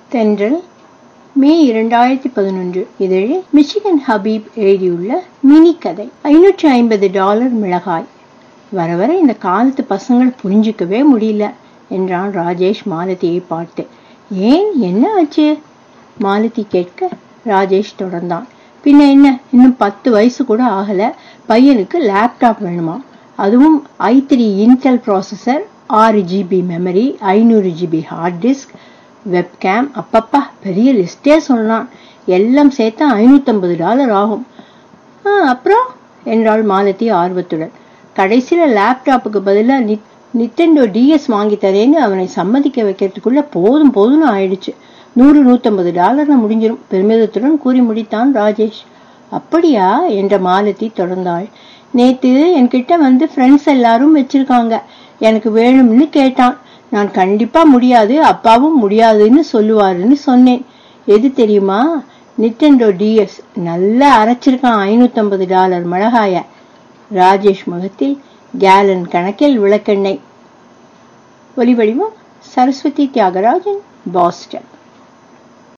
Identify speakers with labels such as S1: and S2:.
S1: தென்றல் மே இரண்டாயிரத்தி பதினொன்று இதழில் மிச்சிகன் ஹபீப் எழுதியுள்ள மினி கதை ஐநூற்றி ஐம்பது டாலர் மிளகாய் வர வர இந்த காலத்து பசங்கள் புரிஞ்சுக்கவே முடியல என்றான் ராஜேஷ் மாலதியை பார்த்து ஏன் என்ன ஆச்சு மாலதி கேட்க ராஜேஷ் தொடர்ந்தான் பின்ன என்ன இன்னும் பத்து வயசு கூட ஆகல பையனுக்கு லேப்டாப் வேணுமா அதுவும் ஐ த்ரீ இன்டெல் ப்ராசஸர் ஆறு ஜிபி மெமரி ஐநூறு ஜிபி ஹார்ட் டிஸ்க் வெப்கேம் அப்பப்பா பெரிய லிஸ்டே சொல்லலாம் எல்லாம் சேர்த்தா ஐநூற்றம்பது டாலர் ஆகும் ஆ அப்புறம் என்றாள் மாலதி ஆர்வத்துடன் கடைசியில் லேப்டாப்புக்கு பதிலாக நித் நித்தண்டோ டிஎஸ் வாங்கி தரேன்னு அவனை சம்மதிக்க வைக்கிறதுக்குள்ள போதும் போதும்னு ஆயிடுச்சு நூறு நூற்றம்பது டாலர்ல முடிஞ்சிடும் பெருமிதத்துடன் கூறி முடித்தான் ராஜேஷ் அப்படியா என்ற மாலதி தொடர்ந்தாள் நேத்து என்கிட்ட வந்து ஃப்ரெண்ட்ஸ் எல்லாரும் வச்சிருக்காங்க எனக்கு வேணும்னு கேட்டான் நான் கண்டிப்பா முடியாது அப்பாவும் முடியாதுன்னு சொல்லுவாருன்னு சொன்னேன் எது தெரியுமா நிட்டண்டோ டிஎஸ் நல்லா அரைச்சிருக்கான் ஐநூத்தம்பது டாலர் மிளகாய ராஜேஷ் முகத்தில் கேலன் கணக்கில் விளக்கெண்ணெய் ஒலிவடிவம் சரஸ்வதி தியாகராஜன் பாஸ்டன்